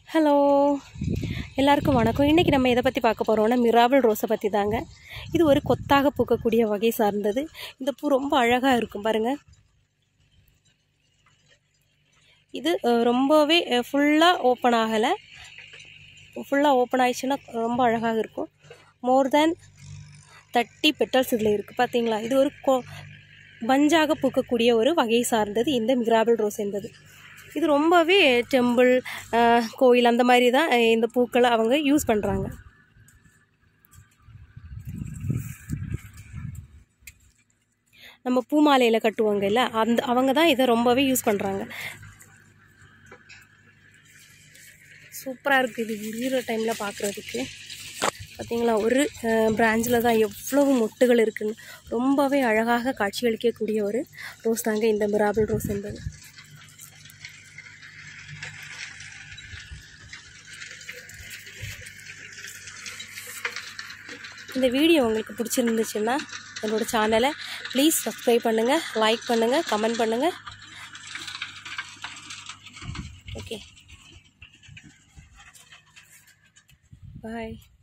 hello எல்லாருக்கும் வணக்கம் இன்றைக்கி நம்ம எதை பற்றி பார்க்க போகிறோம்னா மிராபிள் ரோஸை பற்றி தாங்க இது ஒரு கொத்தாக பூக்கக்கூடிய வகை சார்ந்தது இந்த பூ ரொம்ப அழகாக இருக்கும் பாருங்கள் இது அஹ், ரொம்பவே ஃபுல்லாக ஓப்பன் ஆகலை ஃபுல்லாக ஓப்பன் ஆயிடுச்சுன்னா ரொம்ப அழகாக இருக்கும் மோர் தேன் தேர்ட்டி பெட்டல்ஸ் இதில் இருக்குது பார்த்தீங்களா இது ஒரு கொ பஞ்சாக பூக்கக்கூடிய ஒரு வகை சார்ந்தது இந்த மிராபிள் ரோஸ் என்பது இது ரொம்பவே டெம்பிள் கோயில் அந்த மாதிரி தான் அஹ், இந்த பூக்களை அவங்க யூஸ் பண்ணுறாங்க நம்ம பூ மாலையில் கட்டுவாங்க இல்லை அந்த அவங்க தான் இதை ரொம்பவே யூஸ் பண்ணுறாங்க சூப்பராக இருக்குது இது விரிகிற டைமில் பார்க்குறதுக்கு பார்த்தீங்களா ஒரு பிராஞ்சில் தான் எவ்வளவு மொட்டுகள் இருக்குன்னு ரொம்பவே அழகாக காட்சியளிக்கக்கூடிய ஒரு ரோஸ் தாங்க இந்த மிராபிள் ரோஸ் என்பது இந்த வீடியோ உங்களுக்கு பிடிச்சிருந்துச்சுன்னா என்னோடய சேனலை ப்ளீஸ் சப்ஸ்கிரைப் பண்ணுங்கள் லைக் பண்ணுங்கள் கமெண்ட் பண்ணுங்கள் ஓகே பாய்